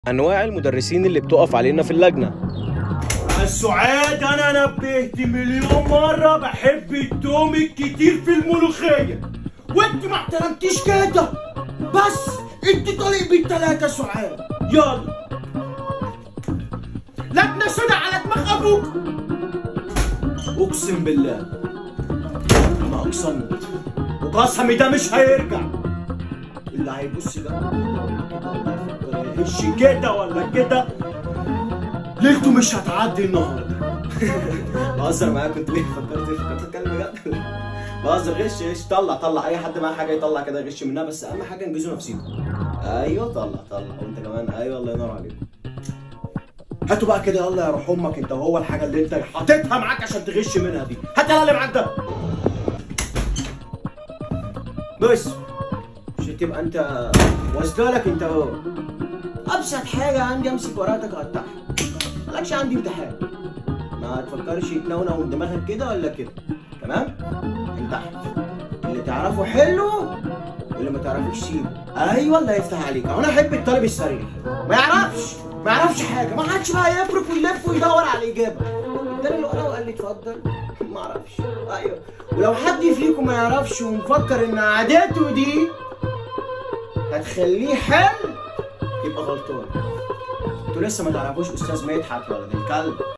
انواع المدرسين اللي بتقف علينا في اللجنه السعاد انا نبهت مليون مره بحب التوم الكتير في الملوخيه وانت ما احترمتيش كده بس انت طالق بالتلاته سعاد يلا لجنه سودة على دماغ ابوك اقسم بالله انا اقسمت وقسمي ده مش هيرجع اللي هيبص ده يهش كده ولا كده ليلته مش هتعدي النهارده بهزر معاك كنت ليه فكرت ايه فكرت اتكلم بجد بهزر غش غش طلع طلع اي حد معاه حاجه يطلع كده غش منها بس اهم حاجه انجزوا نفسيكم ايوه طلع طلع وانت كمان ايوه الله ينور عليكم هاتوا بقى كده يلا يا روح امك انت وهو الحاجه اللي انت حاططها معاك عشان تغش منها دي هات يلا اللي معاك ده بس مش تبقى انت واصله لك انت هو ابسط حاجه عندي امسك ورقتك اقطعها مالكش عندي امتحان ما تفكرش تنونو من دماغك كده ولا كده تمام امتحن اللي تعرفه حلو واللي ما تعرفوش سيبه ايوه الله يفتح عليك انا احب الطالب السريع ما يعرفش ما يعرفش حاجه ما حدش بقى يفرك ويلف ويدور على الاجابه اداني الورقه وقال لي اتفضل ما اعرفش ايوه ولو حد فيكم ما يعرفش ومفكر ان عاداته دي هتخليه حل يبقى غلطان انتوا لسه ما تعرفوش استاذ مدحت ولد الكلب